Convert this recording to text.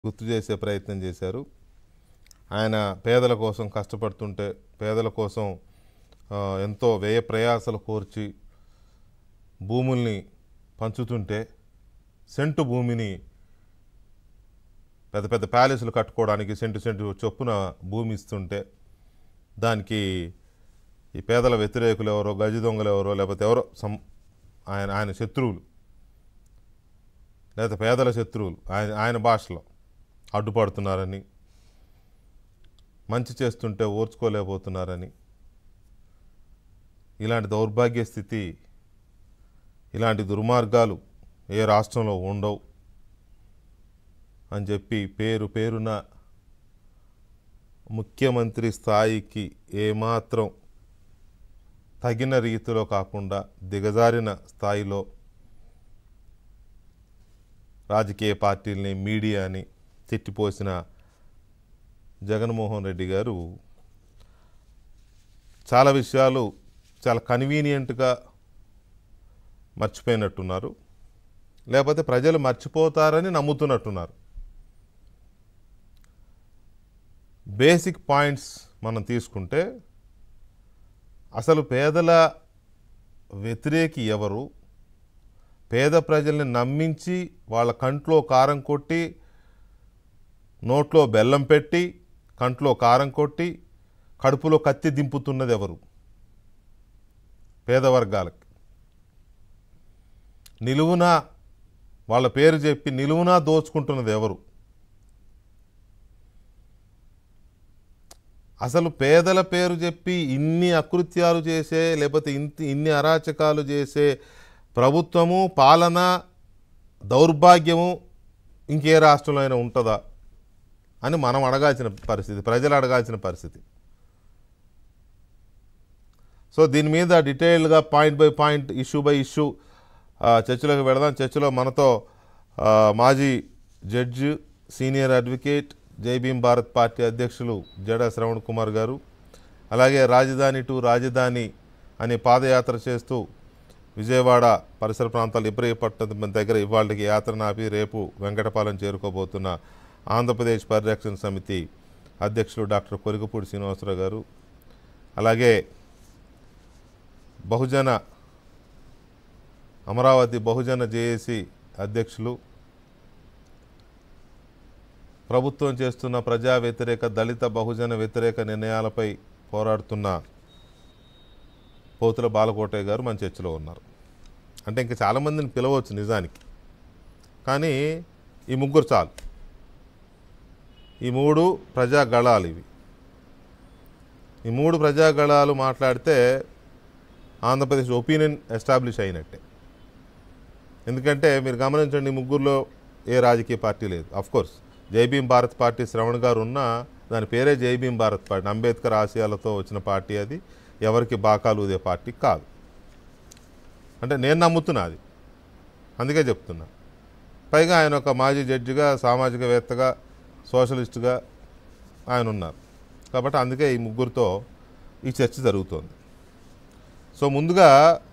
గుర్తు చేసే ప్రయత్నం చేశారు ఆయన పేదల కోసం కష్టపడుతుంటే పేదల కోసం ఆ, ఎంతో వ్యయ ప్రయాసలు కోర్చి భూముల్ని పంచుతుంటే సెంటు భూమిని పెద్ద పెద్ద ప్యాలెస్లు కట్టుకోవడానికి సెంటు సెంటు చొప్పున భూమి ఇస్తుంటే దానికి ఈ పేదల వ్యతిరేకులు ఎవరో గజ దొంగలు ఎవరో లేకపోతే ఎవరో సం ఆయన ఆయన శత్రువులు లేదా పేదల శత్రువులు ఆయన ఆయన భాషలో అడ్డుపడుతున్నారని మంచి చేస్తుంటే ఓర్చుకోలేకపోతున్నారని ఇలాంటి దౌర్భాగ్య స్థితి ఇలాంటి దుర్మార్గాలు ఏ రాష్ట్రంలో ఉండవు అని చెప్పి పేరు పేరున ముఖ్యమంత్రి స్థాయికి ఏమాత్రం తగిన రీతిలో కాకుండా దిగజారిన స్థాయిలో రాజకీయ పార్టీల్ని మీడియాని తిట్టిపోసిన జగన్మోహన్ రెడ్డి గారు చాలా విషయాలు చాలా కన్వీనియంట్గా మర్చిపోయినట్టున్నారు లేకపోతే ప్రజలు మర్చిపోతారని నమ్ముతున్నట్టున్నారు బేసిక్ పాయింట్స్ మనం తీసుకుంటే అసలు పేదల వ్యతిరేకి ఎవరు పేద ప్రజల్ని నమ్మించి వాళ్ళ కంట్లో కారం కొట్టి నోట్లో బెల్లం పెట్టి కంట్లో కారం కొట్టి కడుపులో కత్తి దింపుతున్నది ఎవరు పేద వర్గాలకి నిలువున వాళ్ళ పేరు చెప్పి నిలువునా దోచుకుంటున్నది ఎవరు అసలు పేదల పేరు చెప్పి ఇన్ని అకృత్యాలు చేసే లేకపోతే ఇంత ఇన్ని అరాచకాలు చేసే ప్రభుత్వము పాలన దౌర్భాగ్యము ఇంకే రాష్ట్రంలో అయినా ఉంటుందా అని మనం అడగాల్సిన పరిస్థితి ప్రజలు అడగాల్సిన పరిస్థితి సో దీని మీద డీటెయిల్డ్గా point by point issue by issue చర్చలోకి వెళదాం చర్చలో మనతో ఆ, మాజీ జడ్జి సీనియర్ అడ్వకేట్ జై భీమ్ భారత్ పార్టీ అధ్యక్షులు జడ శ్రవణ్ కుమార్ గారు అలాగే రాజధాని టు రాజధాని అనే పాదయాత్ర చేస్తూ విజయవాడ పరిసర ప్రాంతాలు ఇబ్రహీపట్నం దగ్గర ఇవాళకి యాత్ర ఆపి రేపు వెంకటపాలెం చేరుకోబోతున్న ఆంధ్రప్రదేశ్ పరిరక్షణ సమితి అధ్యక్షులు డాక్టర్ కొరికపూడి శ్రీనివాసరావు గారు అలాగే బహుజన అమరావతి బహుజన జేఏసీ అధ్యక్షులు ప్రభుత్వం చేస్తున్న ప్రజా వ్యతిరేక దళిత బహుజన వ్యతిరేక నిర్ణయాలపై పోరాడుతున్న పోతుల బాలకోటయ్య గారు మన చర్చలో ఉన్నారు అంటే ఇంకా చాలామందిని పిలవచ్చు నిజానికి కానీ ఈ ముగ్గురు చాలు ఈ మూడు ప్రజా గళాలు ఇవి ఈ మూడు ప్రజా గళాలు మాట్లాడితే ఆంధ్రప్రదేశ్ ఒపీనియన్ ఎస్టాబ్లిష్ అయినట్టే ఎందుకంటే మీరు గమనించండి ఈ ముగ్గురులో ఏ రాజకీయ పార్టీ లేదు అఫ్ కోర్స్ జై భీమ్ భారత్ పార్టీ శ్రవణ్ గారు ఉన్నా దాని పేరే జై భీమ్ భారత్ పార్టీ అంబేద్కర్ ఆశయాలతో వచ్చిన పార్టీ అది ఎవరికి బాకాలు ఊదే పార్టీ కాదు అంటే నేను నమ్ముతున్నా అది అందుకే చెప్తున్నా పైగా ఆయన ఒక మాజీ జడ్జిగా సామాజికవేత్తగా సోషలిస్టుగా ఆయన ఉన్నారు కాబట్టి అందుకే ఈ ముగ్గురితో ఈ చర్చ జరుగుతోంది సో ముందుగా